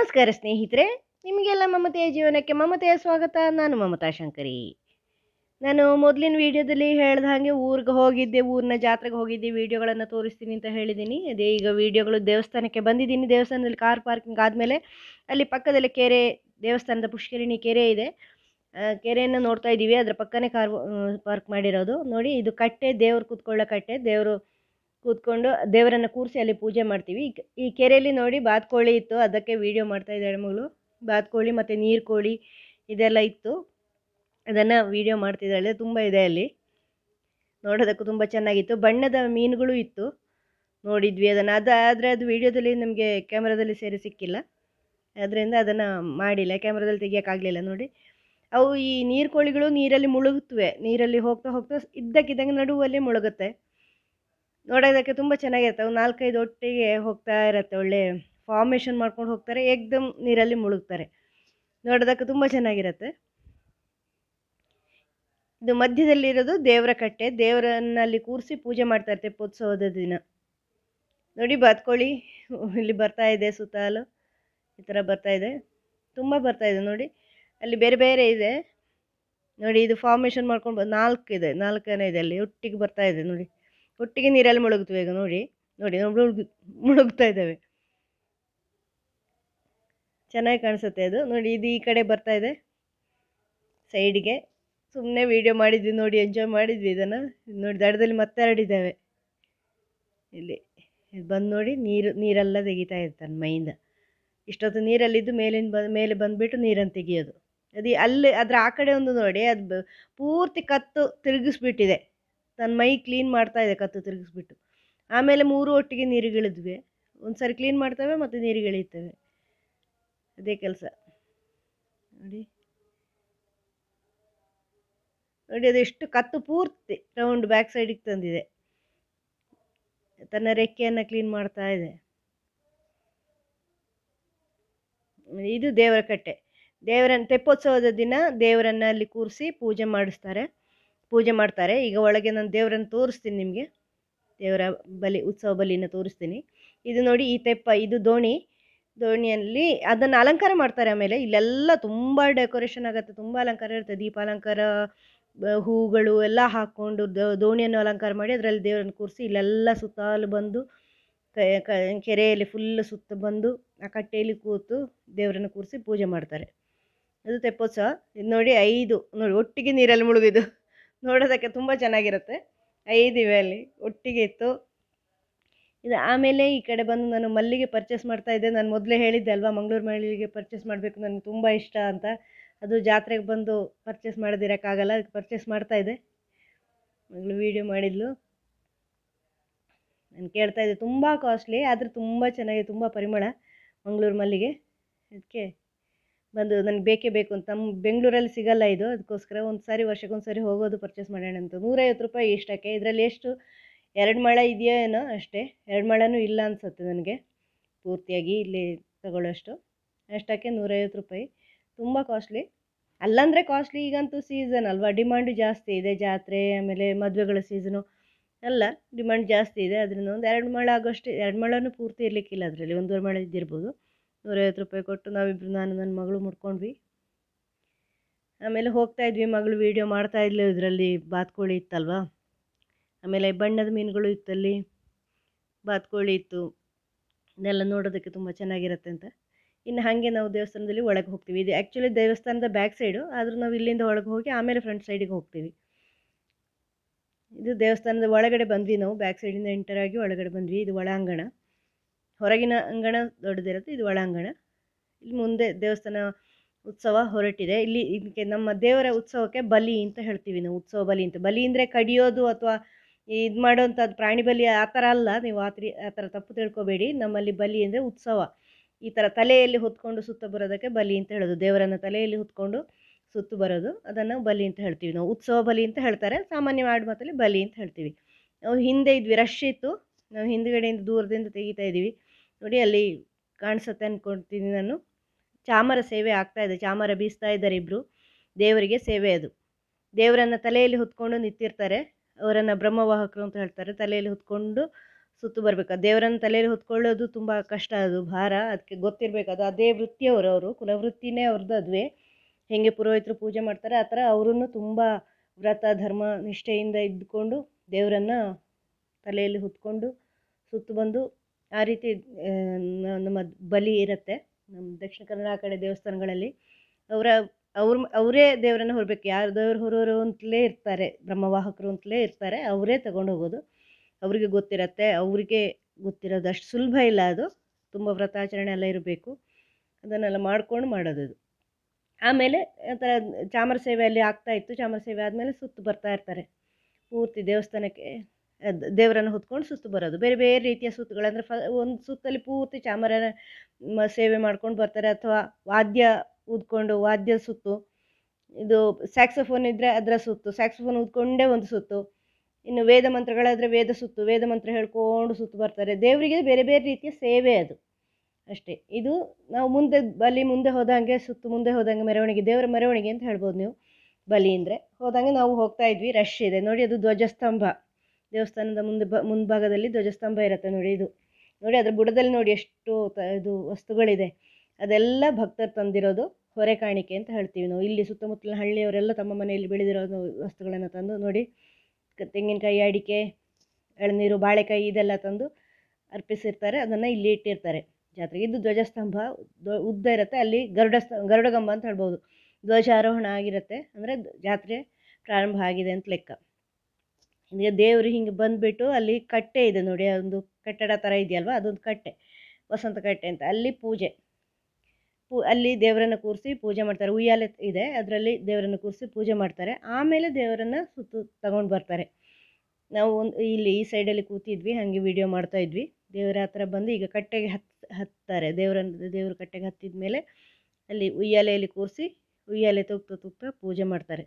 ನಮಸ್ಕಾರ ಸ್ನೇಹಿತರೆ ನಿಮಗೆಲ್ಲ ಮಮತೆಯ ಜೀವನಕ್ಕೆ ಮಮತೆಯ ಸ್ವಾಗತ ನಾನು ಮಮತಾ ಶಂಕರಿ ನಾನು ಮೊದಲಿನ ವಿಡಿಯೋದಲ್ಲಿ ಹೇಳ್ದ ಹಾಗೆ ಊರಿಗೆ ಹೋಗಿದ್ದೆ ಊರಿನ ಜಾತ್ರೆಗೆ ಹೋಗಿದ್ದೆ ವಿಡಿಯೋಗಳನ್ನು ತೋರಿಸ್ತೀನಿ ಅಂತ ಹೇಳಿದ್ದೀನಿ ಅದೇ ಈಗ ವಿಡಿಯೋಗಳು ದೇವಸ್ಥಾನಕ್ಕೆ ಬಂದಿದ್ದೀನಿ ದೇವಸ್ಥಾನದಲ್ಲಿ ಕಾರ್ ಪಾರ್ಕಿಂಗ್ ಆದಮೇಲೆ ಅಲ್ಲಿ ಪಕ್ಕದಲ್ಲಿ ಕೆರೆ ದೇವಸ್ಥಾನದ ಪುಷ್ಕರಿಣಿ ಕೆರೆ ಇದೆ ಆ, ಕೆರೆಯನ್ನು ನೋಡ್ತಾ ಇದ್ದೀವಿ ಅದರ ಪಕ್ಕನೇ ಕಾರ್ ಪಾರ್ಕ್ ಮಾಡಿರೋದು ನೋಡಿ ಇದು ಕಟ್ಟೆ ದೇವ್ರು ಕೂತ್ಕೊಳ್ಳೋ ಕಟ್ಟೆ ದೇವರು ಕೂತ್ಕೊಂಡು ದೇವರನ್ನು ಕೂರಿಸಿ ಅಲ್ಲಿ ಪೂಜೆ ಮಾಡ್ತೀವಿ ಈ ಕ- ಈ ಕೆರೆಯಲ್ಲಿ ನೋಡಿ ಬಾತ್ಕೋಳಿ ಇತ್ತು ಅದಕ್ಕೆ ವಿಡಿಯೋ ಮಾಡ್ತಾ ಇದ್ದಾಳೆ ಮಗಳು ಬಾತ್ಕೋಳಿ ಮತ್ತು ನೀರು ಕೋಳಿ ಇದೆಲ್ಲ ಇತ್ತು ಅದನ್ನು ವಿಡಿಯೋ ಮಾಡ್ತಿದ್ದಾಳೆ ತುಂಬ ಇದೆ ಅಲ್ಲಿ ನೋಡೋದಕ್ಕೂ ತುಂಬ ಚೆನ್ನಾಗಿತ್ತು ಬಣ್ಣದ ಮೀನುಗಳು ಇತ್ತು ನೋಡಿದ್ವಿ ಅದನ್ನು ಅದು ಆದರೆ ಅದು ವಿಡಿಯೋದಲ್ಲಿ ನಮಗೆ ಕ್ಯಾಮ್ರಾದಲ್ಲಿ ಸೇರಿ ಸಿಕ್ಕಿಲ್ಲ ಅದರಿಂದ ಅದನ್ನು ಮಾಡಿಲ್ಲ ಕ್ಯಾಮ್ರಾದಲ್ಲಿ ತೆಗಿಯೋಕ್ಕಾಗಲಿಲ್ಲ ನೋಡಿ ಅವು ಈ ನೀರು ಕೋಳಿಗಳು ನೀರಲ್ಲಿ ಮುಳುಗುತ್ತವೆ ನೀರಲ್ಲಿ ಹೋಗ್ತಾ ಹೋಗ್ತಾ ಇದ್ದಕ್ಕಿದ್ದಂಗೆ ನಡುವಲ್ಲಿ ಮುಳುಗುತ್ತೆ ನೋಡೋದಕ್ಕೆ ತುಂಬ ಚೆನ್ನಾಗಿರುತ್ತೆ ಅವು ನಾಲ್ಕೈದು ಒಟ್ಟಿಗೆ ಹೋಗ್ತಾ ಇರುತ್ತೆ ಒಳ್ಳೆ ಫಾರ್ಮೇಷನ್ ಮಾಡ್ಕೊಂಡು ಹೋಗ್ತಾರೆ ಏಕ್ದಮ್ ನೀರಲ್ಲಿ ಮುಳುಗ್ತಾರೆ ನೋಡೋದಕ್ಕೆ ತುಂಬ ಚೆನ್ನಾಗಿರುತ್ತೆ ಇದು ಮಧ್ಯದಲ್ಲಿರೋದು ದೇವರ ಕಟ್ಟೆ ದೇವರನ್ನಲ್ಲಿ ಕೂರಿಸಿ ಪೂಜೆ ಮಾಡ್ತಾರೆ ತೆಪ್ಪೋತ್ಸವದ ದಿನ ನೋಡಿ ಬಾತ್ಕೋಳಿ ಇಲ್ಲಿ ಬರ್ತಾ ಇದೆ ಸುತ್ತಲೂ ಈ ಥರ ಬರ್ತಾ ಇದೆ ತುಂಬ ಬರ್ತಾ ಇದೆ ನೋಡಿ ಅಲ್ಲಿ ಬೇರೆ ಬೇರೆ ಇದೆ ನೋಡಿ ಇದು ಫಾರ್ಮೇಷನ್ ಮಾಡ್ಕೊಂಡು ಬಂದು ನಾಲ್ಕು ಇದೆ ನಾಲ್ಕನೇ ಇದೆ ಅಲ್ಲಿ ಒಟ್ಟಿಗೆ ಬರ್ತಾ ಇದೆ ನೋಡಿ ಒಟ್ಟಿಗೆ ನೀರಲ್ಲಿ ಮುಳುಗುತ್ತವೆ ಈಗ ನೋಡಿ ನೋಡಿ ನಾವು ಮುಳುಗು ಮುಳುಗ್ತಾ ಇದ್ದಾವೆ ಚೆನ್ನಾಗಿ ಕಾಣಿಸುತ್ತೆ ಅದು ನೋಡಿ ಇದು ಈ ಕಡೆ ಬರ್ತಾ ಇದೆ ಸೈಡ್ಗೆ ಸುಮ್ಮನೆ ವೀಡಿಯೋ ಮಾಡಿದ್ವಿ ನೋಡಿ ಎಂಜಾಯ್ ಮಾಡಿದ್ವಿ ಇದನ್ನು ನೋಡಿ ದಡದಲ್ಲಿ ಮತ್ತೆ ಹರಡಿದ್ದಾವೆ ಇಲ್ಲಿ ಇದು ಬಂದು ನೋಡಿ ನೀರು ನೀರೆಲ್ಲ ತೆಗಿತಾ ಇರ್ತಾನೆ ಮೈಯಿಂದ ಇಷ್ಟೊತ್ತು ನೀರಲ್ಲಿದ್ದು ಮೇಲಿಂದ ಬಂದು ಮೇಲೆ ಬಂದುಬಿಟ್ಟು ನೀರನ್ನು ತೆಗಿಯೋದು ಅದು ಅಲ್ಲಿ ಅದರ ಆ ಕಡೆ ಒಂದು ನೋಡಿ ಅದು ಬ- ಪೂರ್ತಿ ಕತ್ತು ತಿರುಗಿಸ್ಬಿಟ್ಟಿದೆ ತನ್ನ ಮೈ ಕ್ಲೀನ್ ಮಾಡ್ತಾ ಇದೆ ಕತ್ತು ತಿರುಗಿಸ್ಬಿಟ್ಟು ಆಮೇಲೆ ಮೂರು ಒಟ್ಟಿಗೆ ನೀರುಗಿಳಿದ್ವಿ ಒಂದು ಸರಿ ಕ್ಲೀನ್ ಮಾಡ್ತವೆ ಮತ್ತು ನೀರುಗಿಳಿಯುತ್ತವೆ ಅದೇ ಕೆಲಸ ನೋಡಿ ನೋಡಿ ಅದು ಎಷ್ಟು ಕತ್ತು ಪೂರ್ತಿ ರೌಂಡ್ ಬ್ಯಾಕ್ ಸೈಡಿಗೆ ತಂದಿದೆ ತನ್ನ ರೆಕ್ಕೆಯನ್ನು ಕ್ಲೀನ್ ಮಾಡ್ತಾ ಇದೆ ಇದು ದೇವರ ಕಟ್ಟೆ ದೇವರನ್ನ ತೆಪ್ಪೋತ್ಸವದ ದಿನ ದೇವರನ್ನ ಅಲ್ಲಿ ಕೂರಿಸಿ ಪೂಜೆ ಮಾಡಿಸ್ತಾರೆ ಪೂಜೆ ಮಾಡ್ತಾರೆ ಈಗ ಒಳಗೆ ನಾನು ದೇವರನ್ನು ತೋರಿಸ್ತೀನಿ ನಿಮಗೆ ದೇವರ ಬಲಿ ಉತ್ಸವ ಬಲಿನ ತೋರಿಸ್ತೀನಿ ಇದು ನೋಡಿ ಈ ತೆಪ್ಪ ಇದು ದೋಣಿ ದೋಣಿಯಲ್ಲಿ ಅದನ್ನು ಅಲಂಕಾರ ಮಾಡ್ತಾರೆ ಆಮೇಲೆ ಇಲ್ಲೆಲ್ಲ ತುಂಬ ಡೆಕೋರೇಷನ್ ಆಗುತ್ತೆ ತುಂಬ ಅಲಂಕಾರ ಇರುತ್ತೆ ದೀಪಾಲಂಕಾರ ಬ- ಹೂಗಳು ಎಲ್ಲ ಹಾಕ್ಕೊಂಡು ದ- ದೋಣಿಯನ್ನು ಅಲಂಕಾರ ಮಾಡಿ ಅದರಲ್ಲಿ ದೇವರನ್ನು ಕೂರಿಸಿ ಇಲ್ಲೆಲ್ಲ ಸುತ್ತಲೂ ಬಂದು ಕ- ಕ- ಕೆರೆಯಲ್ಲಿ ಫುಲ್ ಸುತ್ತ ಬಂದು ಆ ಕಟ್ಟೆಯಲ್ಲಿ ಕೂತು ದೇವರನ್ನು ಕೂರಿಸಿ ಪೂಜೆ ಮಾಡ್ತಾರೆ ಅದು ತೆಪ್ಪೋತ್ಸವ ಇದು ನೋಡಿ ಐದು ನೋಡಿ ಒಟ್ಟಿಗೆ ನೀರಲ್ಲಿ ಮುಳುಗಿದ್ದು ನೋಡೋದಕ್ಕೆ ತುಂಬ ಚೆನ್ನಾಗಿರುತ್ತೆ ಐದು ಇವೆ ಅಲ್ಲಿ ಒಟ್ಟಿಗೆ ಇತ್ತು ಇದು ಆಮೇಲೆ ಈ ಕಡೆ ಬಂದು ನಾನು ಮಲ್ಲಿಗೆ ಪರ್ಚೇಸ್ ಮಾಡ್ತಾ ಇದ್ದೆ ನಾನು ಮೊದಲೇ ಹೇಳಿದ್ದೆ ಅಲ್ವಾ ಮಂಗಳೂರು ಮಲ್ಲಿಗೆ ಪರ್ಚೇಸ್ ಮಾಡಬೇಕು ನನಗೆ ತುಂಬ ಇಷ್ಟ ಅಂತ ಅದು ಜಾತ್ರೆಗೆ ಬಂದು ಪರ್ಚೇಸ್ ಮಾಡೋದಿರೋಕ್ಕಾಗಲ್ಲ ಅದಕ್ಕೆ ಪರ್ಚೇಸ್ ಮಾಡ್ತಾ ಇದ್ದೆ ಮಗಳು ವೀಡಿಯೋ ಮಾಡಿದ್ಲು ನಾನು ಕೇಳ್ತಾ ಇದ್ದೆ ತುಂಬ ಕಾಸ್ಟ್ಲಿ ಆದರೆ ತುಂಬ ಚೆನ್ನಾಗಿದೆ ತುಂಬ ಪರಿಮಳ ಮಂಗಳೂರು ಮಲ್ಲಿಗೆ ಅದಕ್ಕೆ ಬಂದು ನನಗೆ ಬೇಕೇ ಬೇಕು ಅಂತ ನಮ್ಮ ಬೆಂಗಳೂರಲ್ಲಿ ಸಿಗಲ್ಲ ಇದು ಅದಕ್ಕೋಸ್ಕರ ಒಂದು ಸಾರಿ ವರ್ಷಕ್ಕೊಂದು ಸಾರಿ ಹೋಗೋದು ಪರ್ಚೇಸ್ ಮಾಡೋಣ ಅಂತ ನೂರೈವತ್ತು ರೂಪಾಯಿ ಇಷ್ಟಕ್ಕೆ ಇದರಲ್ಲಿ ಎಷ್ಟು ಎರಡು ಮಳ ಇದೆಯೋ ಏನೋ ಅಷ್ಟೇ ಎರಡು ಮಳನೂ ಇಲ್ಲ ಅನಿಸುತ್ತೆ ನನಗೆ ಪೂರ್ತಿಯಾಗಿ ಇಲ್ಲಿ ತಗೊಳ್ಳೋಷ್ಟು ಅಷ್ಟಕ್ಕೆ ನೂರೈವತ್ತು ರೂಪಾಯಿ ತುಂಬ ಕಾಸ್ಟ್ಲಿ ಅಲ್ಲಂದರೆ ಕಾಸ್ಟ್ಲಿ ಈಗಂತೂ ಸೀಸನ್ ಅಲ್ವಾ ಡಿಮಾಂಡು ಜಾಸ್ತಿ ಇದೆ ಜಾತ್ರೆ ಆಮೇಲೆ ಮದುವೆಗಳ ಸೀಸನು ಎಲ್ಲ ಡಿಮಾಂಡ್ ಜಾಸ್ತಿ ಇದೆ ಅದರಿಂದ ಒಂದು ಎರಡು ಮಳ ಆಗೋಷ್ಟು ಎರಡು ಮಳನೂ ಪೂರ್ತಿ ಇರಲಿಕ್ಕಿಲ್ಲ ಅದರಲ್ಲಿ ಒಂದೂವರೆ ಮಳ ಇದ್ದಿರ್ಬೋದು ನೂರೈವತ್ತು ರೂಪಾಯಿ ಕೊಟ್ಟು ನಾವಿಬ್ಬರು ನಾನು ನನ್ನ ಮಗಳು ಮುಡ್ಕೊಂಡ್ವಿ ಆಮೇಲೆ ಹೋಗ್ತಾ ಇದ್ವಿ ಮಗಳು ವೀಡಿಯೋ ಮಾಡ್ತಾ ಇದ್ಲು ಇದರಲ್ಲಿ ಬಾತ್ಕೋಳಿ ಇತ್ತಲ್ವಾ ಆಮೇಲೆ ಬಣ್ಣದ ಮೀನುಗಳು ಇತ್ತಲ್ಲಿ ಬಾತ್ಕೋಳಿ ಇತ್ತು ಇದೆಲ್ಲ ನೋಡೋದಕ್ಕೆ ತುಂಬ ಚೆನ್ನಾಗಿರುತ್ತೆ ಅಂತ ಇನ್ನು ಹಾಗೆ ನಾವು ದೇವಸ್ಥಾನದಲ್ಲಿ ಒಳಗೆ ಹೋಗ್ತೀವಿ ಇದು ಆ್ಯಕ್ಚುಲಿ ದೇವಸ್ಥಾನದ ಬ್ಯಾಕ್ ಸೈಡು ಆದರೂ ನಾವು ಇಲ್ಲಿಂದ ಒಳಗೆ ಹೋಗಿ ಆಮೇಲೆ ಫ್ರಂಟ್ ಸೈಡಿಗೆ ಹೋಗ್ತೀವಿ ಇದು ದೇವಸ್ಥಾನದ ಒಳಗಡೆ ಬಂದ್ವಿ ನಾವು ಬ್ಯಾಕ್ ಸೈಡಿಂದ ಎಂಟರ್ ಆಗಿ ಒಳಗಡೆ ಬಂದ್ವಿ ಇದು ಒಳಾಂಗಣ ಹೊರಗಿನ ಅಂಗಣ ದೊಡ್ಡದಿರುತ್ತೆ ಇದು ಒಳಾಂಗಣ ಇಲ್ಲಿ ಮುಂದೆ ದೇವಸ್ಥಾನ ಉತ್ಸವ ಹೊರಟಿದೆ ಇಲ್ಲಿ ಇದಕ್ಕೆ ನಮ್ಮ ದೇವರ ಉತ್ಸವಕ್ಕೆ ಬಲಿ ಅಂತ ಹೇಳ್ತೀವಿ ನಾವು ಉತ್ಸವ ಬಲಿ ಅಂತ ಬಲಿ ಅಂದರೆ ಕಡಿಯೋದು ಅಥವಾ ಇದು ಮಾಡೋಂಥದ್ದು ಪ್ರಾಣಿ ಬಲಿ ಆ ಥರ ಅಲ್ಲ ನೀವು ಆ ತ್ರಿ ಆ ಥರ ತಪ್ಪು ತಿಳ್ಕೊಬೇಡಿ ನಮ್ಮಲ್ಲಿ ಬಲಿ ಅಂದರೆ ಉತ್ಸವ ಈ ಥರ ತಲೆಯಲ್ಲಿ ಹೊತ್ಕೊಂಡು ಸುತ್ತ ಬರೋದಕ್ಕೆ ಬಲಿ ಅಂತ ಹೇಳೋದು ದೇವರನ್ನು ತಲೆಯಲ್ಲಿ ಹೊತ್ಕೊಂಡು ಸುತ್ತು ಬರೋದು ಅದನ್ನು ಬಲಿ ಅಂತ ಹೇಳ್ತೀವಿ ನಾವು ಉತ್ಸವ ಬಲಿ ಅಂತ ಹೇಳ್ತಾರೆ ಸಾಮಾನ್ಯ ಆಡು ಮಾತಲ್ಲಿ ಬಲಿ ಅಂತ ಹೇಳ್ತೀವಿ ನಾವು ಹಿಂದೆ ಇದ್ವಿ ರಶ್ ಇತ್ತು ನಾವು ಹಿಂದ್ಗಡೆಯಿಂದ ದೂರದಿಂದ ತೆಗಿತಾ ಇದ್ದೀವಿ ನೋಡಿ ಅಲ್ಲಿ ಕಾಣಿಸುತ್ತೆ ಅಂದ್ಕೊಳ್ತೀನಿ ನಾನು ಚಾಮರ ಸೇವೆ ಆಗ್ತಾ ಇದೆ ಚಾಮರ ಬೀಸ್ತಾ ಇದ್ದಾರೆ ಇಬ್ಬರು ದೇವರಿಗೆ ಸೇವೆ ಅದು ದೇವರನ್ನು ತಲೆಯಲ್ಲಿ ಹೊತ್ಕೊಂಡು ನಿಂತಿರ್ತಾರೆ ಅವರನ್ನು ಬ್ರಹ್ಮವಾಹಕರು ಅಂತ ಹೇಳ್ತಾರೆ ತಲೆಯಲ್ಲಿ ಹೊತ್ಕೊಂಡು ಸುತ್ತು ಬರಬೇಕು ದೇವರನ್ನ ತಲೆಯಲ್ಲಿ ಹೊತ್ಕೊಳ್ಳೋದು ತುಂಬ ಕಷ್ಟ ಅದು ಭಾರ ಅದಕ್ಕೆ ಗೊತ್ತಿರಬೇಕು ಅದು ಅದೇ ವೃತ್ತಿಯವರು ಅವರು ಕುಲವೃತ್ತಿನೇ ಅವ್ರದ್ದು ಅದುವೇ ಹೇಗೆ ಪುರೋಹಿತರು ಪೂಜೆ ಮಾಡ್ತಾರೆ ಆ ಥರ ಅವರೂ ತುಂಬ ವ್ರತ ಧರ್ಮ ನಿಷ್ಠೆಯಿಂದ ಇದ್ದುಕೊಂಡು ದೇವರನ್ನು ತಲೆಯಲ್ಲಿ ಹೊತ್ಕೊಂಡು ಸುತ್ತು ಬಂದು ಆ ರೀತಿ ಆ, ನ- ನಮ್ಮ ಬಲಿ ಇರುತ್ತೆ ನಮ್ಮ ದಕ್ಷಿಣ ಕನ್ನಡ ಆ ಕಡೆ ದೇವಸ್ಥಾನಗಳಲ್ಲಿ ಅವರ ಅವ್ರ ಅವರೇ ದೇವರನ್ನು ಹೊರಬೇಕು ಯಾರು ದೇವ್ರು ಹೊರೋರು ಅಂತಲೇ ಇರ್ತಾರೆ ಬ್ರಹ್ಮವಾಹಕರು ಅಂತಲೇ ಇರ್ತಾರೆ ಅವರೇ ತಗೊಂಡು ಹೋಗೋದು ಅವರಿಗೆ ಗೊತ್ತಿರತ್ತೆ ಅವರಿಗೆ ಗೊತ್ತಿರೋದು ಅಷ್ಟು ಸುಲಭ ಇಲ್ಲ ಅದು ತುಂಬ ವ್ರತಾಚರಣೆ ಎಲ್ಲ ಇರಬೇಕು ಅದನ್ನೆಲ್ಲ ಮಾಡ್ಕೊಂಡು ಮಾಡೋದು ಅದು ಆಮೇಲೆ ಒಂಥರ ಚಾಮರ ಸೇವೆ ಅಲ್ಲಿ ಆಗ್ತಾ ಇತ್ತು ಚಾಮರ ಸೇವೆ ಆದಮೇಲೆ ಸುತ್ತು ಬರ್ತಾ ಇರ್ತಾರೆ ಪೂರ್ತಿ ದೇವಸ್ಥಾನಕ್ಕೆ ಅದ್ ದೇವರನ್ನು ಹೊತ್ಕೊಂಡು ಸುತ್ತು ಬರೋದು ಬೇರೆ ಬೇರೆ ರೀತಿಯ ಸುತ್ತುಗಳು ಅಂದರೆ ಫ ಒಂದು ಸುತ್ತಲ್ಲಿ ಪೂರ್ತಿ ಚಾಮರನ ಮ ಸೇವೆ ಮಾಡ್ಕೊಂಡು ಬರ್ತಾರೆ ಅಥವಾ ವಾದ್ಯ ಊದ್ಕೊಂಡು ವಾದ್ಯ ಸುತ್ತು ಇದು ಸ್ಯಾಕ್ಸೋಫೋನ್ ಇದ್ದರೆ ಅದರ ಸುತ್ತು ಸ್ಯಾಕ್ಸೋಫೋನ್ ಊದ್ಕೊಂಡೇ ಒಂದು ಸುತ್ತು ಇನ್ನು ವೇದ ಮಂತ್ರಗಳಾದರೆ ವೇದ ಸುತ್ತು ವೇದ ಮಂತ್ರ ಹೇಳ್ಕೊಂಡು ಸುತ್ತು ಬರ್ತಾರೆ ದೇವರಿಗೆ ಬೇರೆ ಬೇರೆ ರೀತಿಯ ಸೇವೆ ಅದು ಅಷ್ಟೇ ಇದು ನಾವು ಮುಂದೆ ಬಲಿ ಮುಂದೆ ಹೋದಂಗೆ ಸುತ್ತು ಮುಂದೆ ಹೋದಂಗೆ ಮೆರವಣಿಗೆ ದೇವರ ಮೆರವಣಿಗೆ ಅಂತ ಹೇಳ್ಬೋದು ನೀವು ಬಲಿ ಅಂದರೆ ಹೋದಂಗೆ ನಾವು ಹೋಗ್ತಾ ಇದ್ವಿ ರಶ್ ಇದೆ ನೋಡಿ ಅದು ಧ್ವಜಸ್ತಂಭ ದೇವಸ್ಥಾನದ ಮುಂದೆ ಬ ಮುಂಭಾಗದಲ್ಲಿ ಧ್ವಜಸ್ತಂಭ ಇರುತ್ತೆ ನೋಡಿ ಇದು ನೋಡಿ ಅದ್ರ ಬುಡದಲ್ಲಿ ನೋಡಿ ಎಷ್ಟು ತ- ಇದು ವಸ್ತುಗಳಿದೆ ಅದೆಲ್ಲ ಭಕ್ತರು ತಂದಿರೋದು ಹೊರೆ ಕಾಣಿಕೆ ಅಂತ ಹೇಳ್ತೀವಿ ನಾವು ಇಲ್ಲಿ ಸುತ್ತಮುತ್ತಲಿನ ಹಳ್ಳಿಯವರೆಲ್ಲ ತಮ್ಮ ಮನೆಯಲ್ಲಿ ಬೆಳೆದಿರೋ ವಸ್ತುಗಳನ್ನು ತಂದು ನೋಡಿ ಕ- ತೆಂಗಿನಕಾಯಿ ಅಡಿಕೆ ಎಳನೀರು ಬಾಳೆಕಾಯಿ ಇದೆಲ್ಲ ತಂದು ಅರ್ಪಿಸಿರ್ತಾರೆ ಅದನ್ನು ಇಲ್ಲಿ ಇಟ್ಟಿರ್ತಾರೆ ಜಾತ್ರೆಗೆ ಇದು ಧ್ವಜಸ್ತಂಭ ಧ್ವ- ಉದ್ದ ಇರುತ್ತೆ ಅಲ್ಲಿ ಗರುಡ ಸ್ತ- ಗರುಡಗಂಬ ಅಂತ ಹೇಳ್ಬೋದು ಧ್ವಜಾರೋಹಣ ಆಗಿರುತ್ತೆ ಅಂದರೆ ಜಾತ್ರೆ ಪ್ರಾರಂಭ ಆಗಿದೆ ಅಂತ ಲೆಕ್ಕ ಈಗ ದೇವರು ಹಿಂಗೆ ಬಂದುಬಿಟ್ಟು ಅಲ್ಲಿ ಕಟ್ಟೆ ಇದೆ ನೋಡಿ ಒಂದು ಕಟ್ಟಡ ಥರ ಇದೆಯಲ್ವ ಅದೊಂದು ಕಟ್ಟೆ ವಸಂತ ಕಟ್ಟೆ ಅಂತ ಅಲ್ಲಿ ಪೂಜೆ ಪೂ ಅಲ್ಲಿ ದೇವರನ್ನು ಕೂರಿಸಿ ಪೂಜೆ ಮಾಡ್ತಾರೆ ಉಯ್ಯಾಲೆ ಇದೆ ಅದರಲ್ಲಿ ದೇವರನ್ನು ಕೂರಿಸಿ ಪೂಜೆ ಮಾಡ್ತಾರೆ ಆಮೇಲೆ ದೇವರನ್ನು ಸುತ್ತು ತಗೊಂಡು ಬರ್ತಾರೆ ನಾವು ಒಂದು ಇಲ್ಲಿ ಈ ಸೈಡಲ್ಲಿ ಕೂತಿದ್ವಿ ಹಾಗೆ ವಿಡಿಯೋ ಮಾಡ್ತಾ ಇದ್ವಿ ದೇವರ ಹತ್ರ ಬಂದು ಈಗ ಕಟ್ಟೆಗೆ ಹತ್ ಹತ್ತಾರೆ ದೇವರನ್ನ ದೇವ್ರ ಕಟ್ಟೆಗೆ ಹತ್ತಿದ ಮೇಲೆ ಅಲ್ಲಿ ಉಯ್ಯಾಲೆಯಲ್ಲಿ ಕೂರಿಸಿ ಉಯ್ಯಾಲೆ ತೂಗ್ತಾ ತೂಗ್ತಾ ಪೂಜೆ ಮಾಡ್ತಾರೆ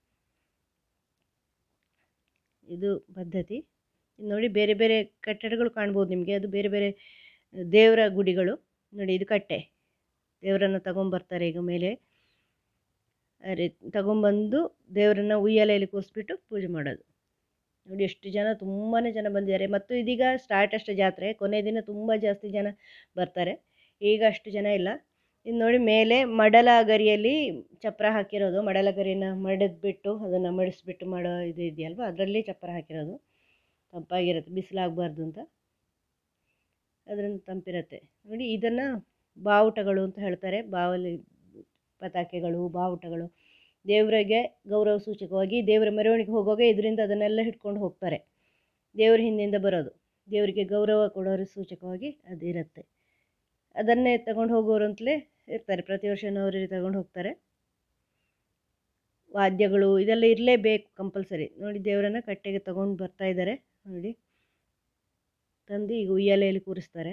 ಇದು ಪದ್ಧತಿ ಇನ್ನು ನೋಡಿ ಬೇರೆ ಬೇರೆ ಕಟ್ಟಡಗಳು ಕಾಣ್ಬೋದು ನಿಮಗೆ ಅದು ಬೇರೆ ಬೇರೆ ದೇವರ ಗುಡಿಗಳು ನೋಡಿ ಇದು ಕಟ್ಟೆ ದೇವರನ್ನು ತಗೊಂಬರ್ತಾರೆ ಈಗ ಮೇಲೆ ಆ ರೀತಿ ತಗೊಂಬಂದು ದೇವರನ್ನ ಉಯ್ಯಾಲೆಯಲ್ಲಿ ಕೂರಿಸ್ಬಿಟ್ಟು ಪೂಜೆ ಮಾಡೋದು ನೋಡಿ ಎಷ್ಟು ಜನ ತುಂಬಾ ಜನ ಬಂದಿದ್ದಾರೆ ಮತ್ತು ಇದೀಗ ಸ್ಟಾರ್ಟ್ ಅಷ್ಟೇ ಜಾತ್ರೆ ಕೊನೆ ದಿನ ತುಂಬ ಜಾಸ್ತಿ ಜನ ಬರ್ತಾರೆ ಈಗ ಅಷ್ಟು ಜನ ಇಲ್ಲ ಇನ್ನು ನೋಡಿ ಮೇಲೆ ಮಡಲ ಗರಿಯಲ್ಲಿ ಚಪ್ರ ಹಾಕಿರೋದು ಮಡಲ ಗರಿನ ಮಡದ್ಬಿಟ್ಟು ಅದನ್ನು ಮಡಿಸ್ಬಿಟ್ಟು ಮಾಡೋ ಇದು ಇದೆಯಲ್ವ ಅದರಲ್ಲಿ ಚಪ್ರ ಹಾಕಿರೋದು ತಂಪಾಗಿರುತ್ತೆ ಬಿಸಿಲಾಗಬಾರ್ದು ಅಂತ ಅದರಿಂದ ತಂಪಿರುತ್ತೆ ನೋಡಿ ಇದನ್ನು ಬಾವುಟಗಳು ಅಂತ ಹೇಳ್ತಾರೆ ಬಾವಲಿ ಪತಾಕೆಗಳು ಬಾವುಟಗಳು ದೇವರಿಗೆ ಗೌರವ ಸೂಚಕವಾಗಿ ದೇವರ ಮೆರವಣಿಗೆ ಹೋಗುವಾಗ ಇದರಿಂದ ಅದನ್ನೆಲ್ಲ ಹಿಡ್ಕೊಂಡು ಹೋಗ್ತಾರೆ ದೇವ್ರ ಹಿಂದಿಂದ ಬರೋದು ದೇವರಿಗೆ ಗೌರವ ಕೊಡೋರ ಸೂಚಕವಾಗಿ ಅದಿರುತ್ತೆ ಅದನ್ನೇ ತಗೊಂಡು ಹೋಗೋರು ಅಂತಲೇ ಇರ್ತಾರೆ ಪ್ರತಿ ವರ್ಷನೂ ಅವರು ತಗೊಂಡು ಹೋಗ್ತಾರೆ ವಾದ್ಯಗಳು ಇದೆಲ್ಲ ಇರಲೇಬೇಕು ಕಂಪಲ್ಸರಿ ನೋಡಿ ದೇವರನ್ನ ಕಟ್ಟೆಗೆ ತಗೊಂಡು ಬರ್ತಾ ಇದ್ದಾರೆ ನೋಡಿ ತಂದು ಈಗ ಉಯ್ಯಾಲೆಯಲ್ಲಿ ಕೂರಿಸ್ತಾರೆ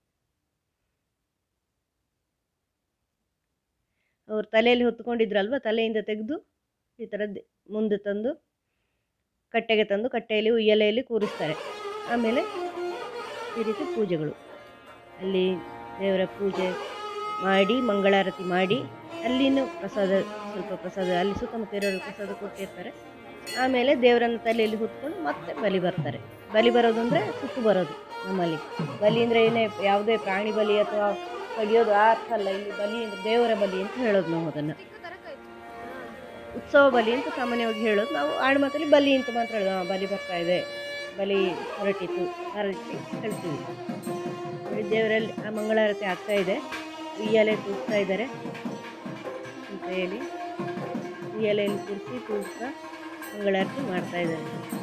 ಅವ್ರು ತಲೆಯಲ್ಲಿ ಹೊತ್ಕೊಂಡಿದ್ರಲ್ವ ತಲೆಯಿಂದ ತೆಗೆದು ಈ ಥರ ದೆ- ಮುಂದೆ ತಂದು ಕಟ್ಟೆಗೆ ತಂದು ಕಟ್ಟೆಯಲ್ಲಿ ಉಯ್ಯಾಲೆಯಲ್ಲಿ ಕೂರಿಸ್ತಾರೆ ಆಮೇಲೆ ಈ ರೀತಿ ಪೂಜೆಗಳು ಅಲ್ಲಿ ದೇವರ ಪೂಜೆ ಮಾಡಿ ಮಂಗಳಾರತಿ ಮಾಡಿ ಅಲ್ಲಿನೂ ಪ್ರಸಾದ ಸ್ವಲ್ಪ ಪ್ರಸಾದ ಅಲ್ಲಿ ಸುತ್ತಮುತ್ತ ಇರೋರು ಪ್ರಸಾದ ಕೊಟ್ಟಿರ್ತಾರೆ ಆಮೇಲೆ ದೇವರನ್ನ ತಲೆಯಲ್ಲಿ ಹೊತ್ಕೊಂಡು ಮತ್ತೆ ಬಲಿ ಬರ್ತಾರೆ ಬಲಿ ಬರೋದು ಅಂದರೆ ಸುತ್ತು ಬರೋದು ನಮ್ಮಲ್ಲಿ ಬಲಿ ಅಂದರೆ ಏನೇ ಯಾವುದೇ ಪ್ರಾಣಿ ಬಲಿ ಅಥವಾ ಕಡಿಯೋದು ಆ ಅರ್ಥ ಅಲ್ಲ ಇಲ್ಲಿ ಬಲಿ ಅಂದರೆ ದೇವರ ಬಲಿ ಅಂತ ಹೇಳೋದು ನಾವು ಅದನ್ನು ಉತ್ಸವ ಬಲಿ ಅಂತ ಸಾಮಾನ್ಯವಾಗಿ ಹೇಳೋದು ನಾವು ಆಡುಮಾತಲ್ಲಿ ಬಲಿ ಅಂತ ಮಾತ್ರ ಹೇಳೋದು "ಆ, ಬಲಿ ಬರ್ತಾ ಇದೆ ಬಲಿ ಹೊರಟಿತು ಆ ರೀತಿ ಹೇಳ್ತೀವಿ ನೋಡಿ ದೇವರಲ್ಲಿ ಆ ಮಂಗಳಾರತಿ ಆಗ್ತಾ ಇದೆ ಉಯ್ಯಾಲೆ ತೂಗ್ತಾ ಇದ್ದಾರೆ ಅಂತ ಹೇಳಿ ಉಯ್ಯಾಲೆಯಲ್ಲಿ ಕೂರಿಸಿ ತೂಗ್ತಾ ಮಂಗಳಾರತಿ ಮಾಡ್ತಾ ಇದ್ದಾರೆ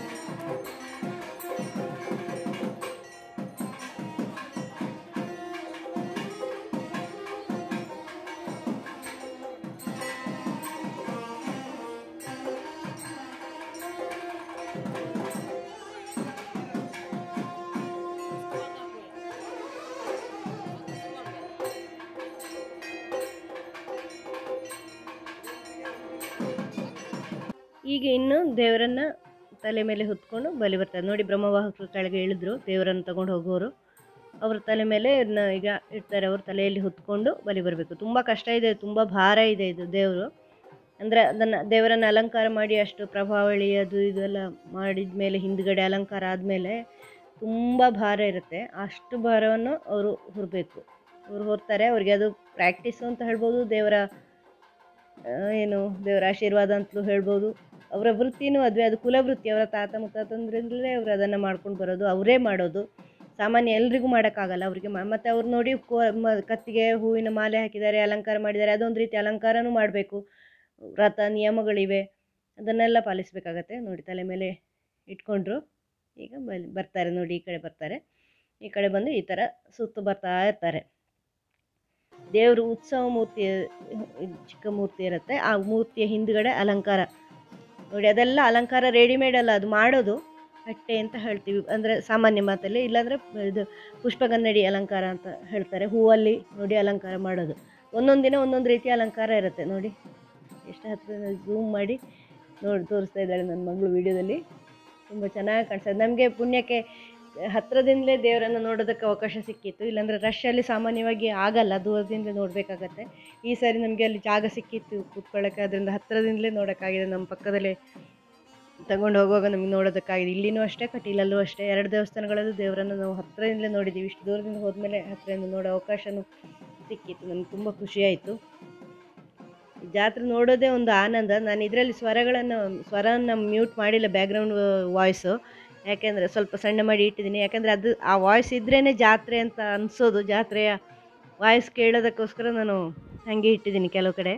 ಈಗ ಇನ್ನು ದೇವರನ್ನ ತಲೆ ಮೇಲೆ ಹೊತ್ಕೊಂಡು ಬಲಿ ಬರ್ತಾರೆ ನೋಡಿ ಬ್ರಹ್ಮವಾಹಕರು ಕೆಳಗೆ ಇಳಿದ್ರು ದೇವರನ್ನು ತಗೊಂಡು ಹೋಗೋರು ಅವ್ರ ತಲೆ ಮೇಲೆ ಇದ್ನ ಈಗ ಇಡ್ತಾರೆ ಅವ್ರ ತಲೆಯಲ್ಲಿ ಹೊತ್ಕೊಂಡು ಬಲಿ ಬರಬೇಕು ತುಂಬ ಕಷ್ಟ ಇದೆ ತುಂಬ ಭಾರ ಇದೆ ಇದು ದೇವರು ಅಂದರೆ ಅದನ್ನು ದೇವರನ್ನು ಅಲಂಕಾರ ಮಾಡಿ ಅಷ್ಟು ಪ್ರಭಾವಳಿ ಅದು ಇದೆಲ್ಲ ಮಾಡಿದ ಮೇಲೆ ಹಿಂದ್ಗಡೆ ಅಲಂಕಾರ ಆದಮೇಲೆ ತುಂಬ ಭಾರ ಇರುತ್ತೆ ಅಷ್ಟು ಭಾರವನ್ನು ಅವರು ಹೊರಬೇಕು ಅವ್ರು ಹೊರ್ತಾರೆ ಅವ್ರಿಗೆ ಅದು ಪ್ರಾಕ್ಟೀಸು ಅಂತ ಹೇಳ್ಬೋದು ದೇವರ ಆ, ಏನು ದೇವರ ಆಶೀರ್ವಾದ ಅಂತಲೂ ಹೇಳ್ಬೋದು ಅವರ ವೃತ್ತಿನೂ ಅದುವೇ ಅದು ಕುಲವೃತ್ತಿ ಅವರ ತಾತ ಮುತ್ತಾತಂದ್ರಿಂದಲೇ ಅವರು ಅದನ್ನು ಮಾಡ್ಕೊಂಡು ಬರೋದು ಅವರೇ ಮಾಡೋದು ಸಾಮಾನ್ಯ ಎಲ್ರಿಗೂ ಮಾಡೋಕ್ಕಾಗಲ್ಲ ಅವರಿಗೆ ಮತ್ತು ಅವ್ರು ನೋಡಿ ಕೋ ಮ ಕತ್ತಿಗೆ ಹೂವಿನ ಮಾಲೆ ಹಾಕಿದ್ದಾರೆ ಅಲಂಕಾರ ಮಾಡಿದ್ದಾರೆ ಅದೊಂದು ರೀತಿ ಅಲಂಕಾರನೂ ಮಾಡಬೇಕು ವ್ರತ ನಿಯಮಗಳಿವೆ ಅದನ್ನೆಲ್ಲ ಪಾಲಿಸಬೇಕಾಗತ್ತೆ ನೋಡಿ ತಲೆ ಮೇಲೆ ಇಟ್ಕೊಂಡ್ರು ಈಗ ಬಲ್ ಬರ್ತಾರೆ ನೋಡಿ ಈ ಕಡೆ ಬರ್ತಾರೆ ಈ ಕಡೆ ಬಂದು ಈ ಥರ ಸುತ್ತು ಬರ್ತಾ ಇರ್ತಾರೆ ದೇವರು ಉತ್ಸವ ಮೂರ್ತಿ ಇದು ಚಿಕ್ಕ ಮೂರ್ತಿ ಇರುತ್ತೆ ಆ ಮೂರ್ತಿಯ ಹಿಂದ್ಗಡೆ ಅಲಂಕಾರ ನೋಡಿ ಅದೆಲ್ಲ ಅಲಂಕಾರ ರೆಡಿಮೇಡ್ ಅಲ್ಲ ಅದು ಮಾಡೋದು ಹಟ್ಟೆ ಅಂತ ಹೇಳ್ತೀವಿ ಅಂದರೆ ಸಾಮಾನ್ಯ ಮಾತಲ್ಲಿ ಇಲ್ಲಾಂದರೆ ಇದು ಪುಷ್ಪಗನ್ನಡಿ ಅಲಂಕಾರ ಅಂತ ಹೇಳ್ತಾರೆ ಹೂವಲ್ಲಿ ನೋಡಿ ಅಲಂಕಾರ ಮಾಡೋದು ಒಂದೊಂದು ದಿನ ಒಂದೊಂದು ರೀತಿಯ ಅಲಂಕಾರ ಇರುತ್ತೆ ನೋಡಿ ಎಷ್ಟು ಹತ್ತಿರ ಝೂಮ್ ಮಾಡಿ ನೋಡಿ ತೋರಿಸ್ತಾ ಇದ್ದಾಳೆ ನನ್ನ ಮಗಳು ವಿಡಿಯೋದಲ್ಲಿ ತುಂಬ ಚೆನ್ನಾಗಿ ಕಾಣಿಸ್ತದೆ ನಮಗೆ ಪುಣ್ಯಕ್ಕೆ ಹತ್ತಿರದಿಂದಲೇ ದೇವರನ್ನು ನೋಡೋದಕ್ಕೆ ಅವಕಾಶ ಸಿಕ್ಕಿತ್ತು ಇಲ್ಲಾಂದರೆ ರಶಲ್ಲಿ ಸಾಮಾನ್ಯವಾಗಿ ಆಗಲ್ಲ ದೂರದಿಂದಲೇ ನೋಡಬೇಕಾಗತ್ತೆ ಈ ಸಾರಿ ನಮಗೆ ಅಲ್ಲಿ ಜಾಗ ಸಿಕ್ಕಿತ್ತು ಕೂತ್ಕೊಳ್ಳೋಕ್ಕೆ ಅದರಿಂದ ಹತ್ತಿರದಿಂದಲೇ ನೋಡೋಕ್ಕಾಗಿದೆ ನಮ್ಮ ಪಕ್ಕದಲ್ಲೇ ತಗೊಂಡು ಹೋಗುವಾಗ ನಮಗೆ ನೋಡೋದಕ್ಕಾಗಿದೆ ಇಲ್ಲಿನೂ ಅಷ್ಟೇ ಕಟೀಲಲ್ಲೂ ಅಷ್ಟೇ ಎರಡು ದೇವಸ್ಥಾನಗಳಲ್ಲೂ ದೇವರನ್ನು ನಾವು ಹತ್ತಿರದಿಂದಲೇ ನೋಡಿದ್ದೀವಿ ಇಷ್ಟು ದೂರದಿಂದ ಹೋದ್ಮೇಲೆ ಹತ್ತಿರದಿಂದ ನೋಡೋ ಅವಕಾಶನೂ ಸಿಕ್ಕಿತ್ತು ನನಗೆ ತುಂಬ ಖುಷಿಯಾಯಿತು ಜಾತ್ರೆ ನೋಡೋದೇ ಒಂದು ಆನಂದ ನಾನು ಇದರಲ್ಲಿ ಸ್ವರಗಳನ್ನು ಸ್ವರನ ಮ್ಯೂಟ್ ಮಾಡಿಲ್ಲ ಬ್ಯಾಕ್ಗ್ರೌಂಡ್ ವಾಯ್ಸು ಯಾಕೆಂದರೆ ಸ್ವಲ್ಪ ಸಣ್ಣ ಮಾಡಿ ಇಟ್ಟಿದ್ದೀನಿ ಯಾಕೆಂದರೆ ಅದು ಆ ವಾಯ್ಸ್ ಇದ್ರೇ ಜಾತ್ರೆ ಅಂತ ಅನಿಸೋದು ಜಾತ್ರೆಯ ವಾಯ್ಸ್ ಕೇಳೋದಕ್ಕೋಸ್ಕರ ನಾನು ಹಾಗೆ ಇಟ್ಟಿದ್ದೀನಿ ಕೆಲವು ಕಡೆ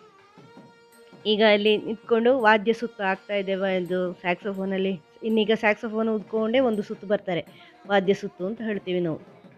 ಈಗ ಅಲ್ಲಿ ನಿಂತ್ಕೊಂಡು ವಾದ್ಯ ಸುತ್ತು ಆಗ್ತಾ ಇದೆ ವ- ಇದು ಸ್ಯಾಕ್ಸೋಫೋನಲ್ಲಿ ಇನ್ನೀಗ ಸ್ಯಾಕ್ಸೋಫೋನ್ ಉದ್ಕೊಂಡೇ ಒಂದು ಸುತ್ತು ಬರ್ತಾರೆ ವಾದ್ಯ ಸುತ್ತು ಅಂತ ಹೇಳ್ತೀವಿ ನಾವು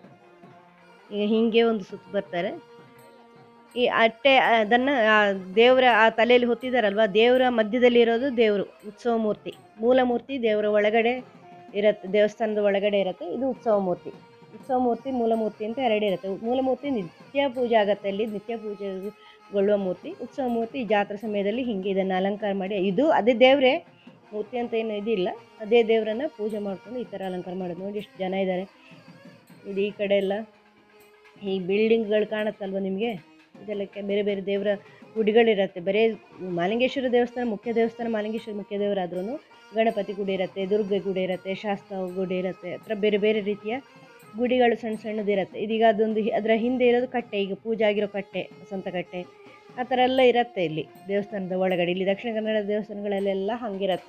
ಈಗ ಹೀಗೆ ಒಂದು ಸುತ್ತು ಬರ್ತಾರೆ ಈ ಅಟ್ಟೆ ಅದನ್ನು ದೇವರ ಆ ತಲೆಯಲ್ಲಿ ಹೊತ್ತಿದಾರಲ್ವ ದೇವರ ಮಧ್ಯದಲ್ಲಿ ಇರೋದು ದೇವರು ಉತ್ಸವ ಮೂರ್ತಿ ಮೂಲ ಮೂರ್ತಿ ದೇವರ ಒಳಗಡೆ ಇರುತ್ತೆ ದೇವಸ್ಥಾನದ ಒಳಗಡೆ ಇರುತ್ತೆ ಇದು ಉತ್ಸವ ಮೂರ್ತಿ ಉತ್ಸವ ಮೂರ್ತಿ ಮೂಲ ಮೂರ್ತಿ ಅಂತ ಎರಡು ಇರುತ್ತೆ ಮೂಲ ಮೂರ್ತಿ ನಿತ್ಯ ಪೂಜೆ ಆಗತ್ತೆ ಅಲ್ಲಿ ನಿತ್ಯ ಪೂಜೆಗೊಳ್ಳುವ ಮೂರ್ತಿ ಉತ್ಸವ ಮೂರ್ತಿ ಈ ಜಾತ್ರೆ ಸಮಯದಲ್ಲಿ ಹಿಂಗೆ ಇದನ್ನು ಅಲಂಕಾರ ಮಾಡಿ ಇದು ಅದೇ ದೇವರೇ ಮೂರ್ತಿ ಅಂತ ಏನು ಇದಿಲ್ಲ ಅದೇ ದೇವರನ್ನ ಪೂಜೆ ಮಾಡ್ಕೊಂಡು ಈ ಥರ ಅಲಂಕಾರ ಮಾಡೋದು ನೋಡಿ ಎಷ್ಟು ಜನ ಇದ್ದಾರೆ ಇದು ಈ ಕಡೆ ಎಲ್ಲ ಈ ಬಿಲ್ಡಿಂಗ್ಗಳು ಕಾಣುತ್ತಲ್ವ ನಿಮಗೆ ಇದೆಲ್ಲ ಕೆ- ಬೇರೆ ಬೇರೆ ದೇವರ ಗುಡಿಗಳಿರುತ್ತೆ ಬರೀ ಮಾಲಿಂಗೇಶ್ವರ ದೇವಸ್ಥಾನ ಮುಖ್ಯ ದೇವಸ್ಥಾನ ಮಾಲಿಂಗೇಶ್ವರ ಮುಖ್ಯ ದೇವರಾದ್ರೂ ಗಣಪತಿ ಗುಡಿ ಇರುತ್ತೆ ದುರ್ಗೆ ಗುಡಿ ಇರುತ್ತೆ ಶಾಸ್ತ ಗುಡಿ ಇರುತ್ತೆ ಆ ಥರ ಬೇರೆ ಬೇರೆ ರೀತಿಯ ಗುಡಿಗಳು ಸಣ್ಣ ಸಣ್ಣದಿರುತ್ತೆ ಇದೀಗ ಅದೊಂದು ಹಿ- ಅದರ ಹಿಂದೆ ಇರೋದು ಕಟ್ಟೆ ಈಗ ಪೂಜೆ ಆಗಿರೋ ಕಟ್ಟೆ ವಸಂತ ಕಟ್ಟೆ ಆ ಥರ ಎಲ್ಲ ಇರುತ್ತೆ ಇಲ್ಲಿ ದೇವಸ್ಥಾನದ ಒಳಗಡೆ ಇಲ್ಲಿ ದಕ್ಷಿಣ ಕನ್ನಡ ದೇವಸ್ಥಾನಗಳಲ್ಲೆಲ್ಲ ಹಂಗಿರತ್ತೆ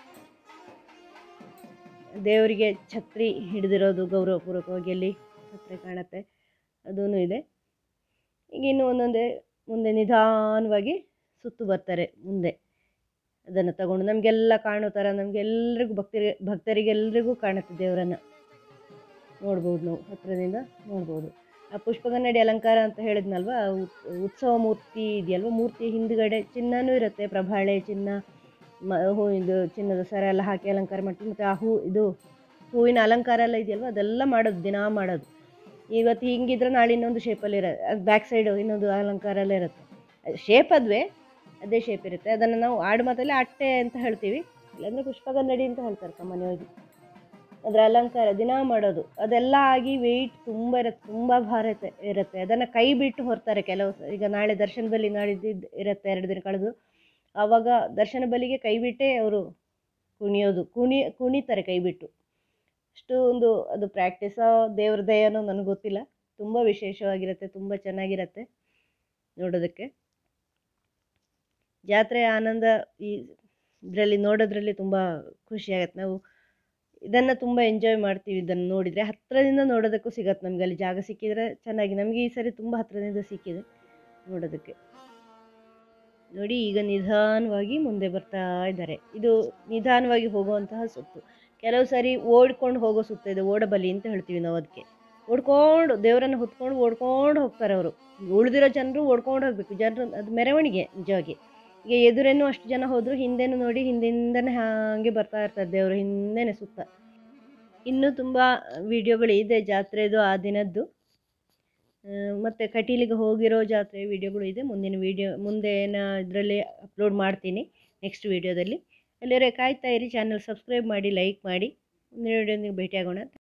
ದೇವರಿಗೆ ಛತ್ರಿ ಹಿಡಿದಿರೋದು ಗೌರವಪೂರ್ವಕವಾಗಿ ಅಲ್ಲಿ ಛತ್ರಿ ಕಾಣುತ್ತೆ ಅದೂ ಇದೆ ಈಗ ಇನ್ನು ಒಂದೊಂದೇ ಮುಂದೆ ನಿಧಾನವಾಗಿ ಸುತ್ತು ಬರ್ತಾರೆ ಮುಂದೆ ಅದನ್ನು ತಗೊಂಡು ನಮಗೆಲ್ಲ ಕಾಣೋ ಥರ ನಮಗೆಲ್ಲರಿಗೂ ಭಕ್ತರಿಗೆ ಭಕ್ತರಿಗೆಲ್ಲರಿಗೂ ಕಾಣುತ್ತೆ ದೇವರನ್ನು ನೋಡ್ಬೋದು ನಾವು ಹತ್ತಿರದಿಂದ ನೋಡ್ಬೋದು ಆ ಪುಷ್ಪಗನ್ನಡಿ ಅಲಂಕಾರ ಅಂತ ಹೇಳಿದ್ನಲ್ವ ಆ ಉತ್- ಉತ್ಸವ ಮೂರ್ತಿ ಇದೆಯಲ್ವ ಮೂರ್ತಿ ಹಿಂದ್ಗಡೆ ಚಿನ್ನನೂ ಇರುತ್ತೆ ಪ್ರಭಾಳೆ ಚಿನ್ನ ಮ ಹೂ ಇದು ಚಿನ್ನದ ಸರ ಎಲ್ಲ ಹಾಕಿ ಅಲಂಕಾರ ಮಾಡ್ತೀವಿ ಮತ್ತು ಆ ಹೂ ಇದು ಹೂವಿನ ಅಲಂಕಾರ ಎಲ್ಲ ಇದೆಯಲ್ವ ಅದೆಲ್ಲ ಮಾಡೋದು ದಿನಾ ಮಾಡೋದು ಇವತ್ತು ಹಿಂಗಿದ್ರೆ ನಾಳೆ ಇನ್ನೊಂದು ಶೇಪಲ್ಲಿ ಇರುತ್ತೆ ಅದು ಬ್ಯಾಕ್ ಸೈಡು ಇನ್ನೊಂದು ಅಲಂಕಾರ ಎಲ್ಲ ಇರುತ್ತೆ ಶೇಪ್ ಅದುವೇ ಅದೇ ಶೇಪ್ ಇರುತ್ತೆ ಅದನ್ನು ನಾವು ಆಡು ಮಾತಲ್ಲಿ ಅಟ್ಟೆ ಅಂತ ಹೇಳ್ತೀವಿ ಇಲ್ಲಾಂದರೆ ಪುಷ್ಪಗನ್ನಡಿ ಅಂತ ಹೇಳ್ತಾರೆ ಸಾಮಾನ್ಯವಾಗಿ ಅದರ ಅಲಂಕಾರ ದಿನ ಮಾಡೋದು ಅದೆಲ್ಲ ಆಗಿ ವೆಯ್ಟ್ ತುಂಬ ಇರುತ್ತೆ ತುಂಬ ಭಾರ ಇರುತ್ತೆ ಇರುತ್ತೆ ಅದನ್ನು ಕೈ ಬಿಟ್ಟು ಹೊರ್ತಾರೆ ಕೆಲವು ಸ- ಈಗ ನಾಳೆ ದರ್ಶನ ಬಲಿ ನಾಡಿದ್ದು ಇರುತ್ತೆ ಎರಡು ದಿನ ಕಳೆದು ಆವಾಗ ದರ್ಶನ ಬಲಿಗೆ ಕೈ ಬಿಟ್ಟೇ ಅವರು ಕುಣಿಯೋದು ಕುಣಿ ಕುಣಿತಾರೆ ಕೈ ಬಿಟ್ಟು ಅಷ್ಟು ಒಂದು ಅದು ಪ್ರಾಕ್ಟೀಸೋ ದೇವ್ರ ದಯನೋ ನನಗೆ ಗೊತ್ತಿಲ್ಲ ತುಂಬ ವಿಶೇಷವಾಗಿರುತ್ತೆ ತುಂಬ ಚೆನ್ನಾಗಿರುತ್ತೆ ನೋಡೋದಕ್ಕೆ ಜಾತ್ರೆಯ ಆನಂದ ಈ ಇದರಲ್ಲಿ ನೋಡೋದ್ರಲ್ಲಿ ತುಂಬ ಖುಷಿಯಾಗತ್ತೆ ನಾವು ಇದನ್ನು ತುಂಬ ಎಂಜಾಯ್ ಮಾಡ್ತೀವಿ ಇದನ್ನು ನೋಡಿದರೆ ಹತ್ತಿರದಿಂದ ನೋಡೋದಕ್ಕೂ ಸಿಗತ್ತೆ ನಮ್ಗೆ ಅಲ್ಲಿ ಜಾಗ ಸಿಕ್ಕಿದರೆ ಚೆನ್ನಾಗಿ ನಮಗೆ ಈ ಸರಿ ತುಂಬ ಹತ್ತಿರದಿಂದ ಸಿಕ್ಕಿದೆ ನೋಡೋದಕ್ಕೆ ನೋಡಿ ಈಗ ನಿಧಾನವಾಗಿ ಮುಂದೆ ಬರ್ತಾ ಇದ್ದಾರೆ ಇದು ನಿಧಾನವಾಗಿ ಹೋಗುವಂತಹ ಸುತ್ತು ಕೆಲವು ಸಾರಿ ಓಡ್ಕೊಂಡು ಹೋಗೋ ಸುತ್ತ ಇದೆ ಓಡಬಲಿ ಅಂತ ಹೇಳ್ತೀವಿ ನಾವು ಅದಕ್ಕೆ ಓಡ್ಕೊಂಡು ದೇವರನ್ನು ಹೊತ್ಕೊಂಡು ಓಡ್ಕೊಂಡು ಹೋಗ್ತಾರೆ ಅವರು ಉಳಿದಿರೋ ಜನರು ಓಡ್ಕೊಂಡು ಹೋಗ್ಬೇಕು ಜನರು ಅದು ಮೆರವಣಿಗೆ ನಿಜವಾಗಿ ಈಗ ಎದುರೇನು ಅಷ್ಟು ಜನ ಹೋದ್ರು ಹಿಂದೆನೂ ನೋಡಿ ಹಿಂದಿಂದನೇ ಹಾಗೆ ಬರ್ತಾ ಇರ್ತಾರೆ ದೇವರು ಹಿಂದೆನೇ ಸುತ್ತ ಇನ್ನೂ ತುಂಬ ವಿಡಿಯೋಗಳು ಇದೆ ಜಾತ್ರೆದು ಆ ದಿನದ್ದು ಆ, ಮತ್ತೆ ಕಟೀಲಿಗೆ ಹೋಗಿರೋ ಜಾತ್ರೆ ವಿಡಿಯೋಗಳು ಇದೆ ಮುಂದಿನ ವಿಡಿಯೋ ಮುಂದೇನ ಇದರಲ್ಲಿ ಅಪ್ಲೋಡ್ ಮಾಡ್ತೀನಿ ನೆಕ್ಸ್ಟ್ ವಿಡಿಯೋದಲ್ಲಿ ಅಲ್ಲಿವರೆ ಕಾಯ್ತಾ ಇರಿ ಚಾನಲ್ ಸಬ್ಸ್ಕ್ರೈಬ್ ಮಾಡಿ ಲೈಕ್ ಮಾಡಿ ಮುಂದಿನ ವಿಡಿಯೋ ಭೇಟಿಯಾಗೋಣ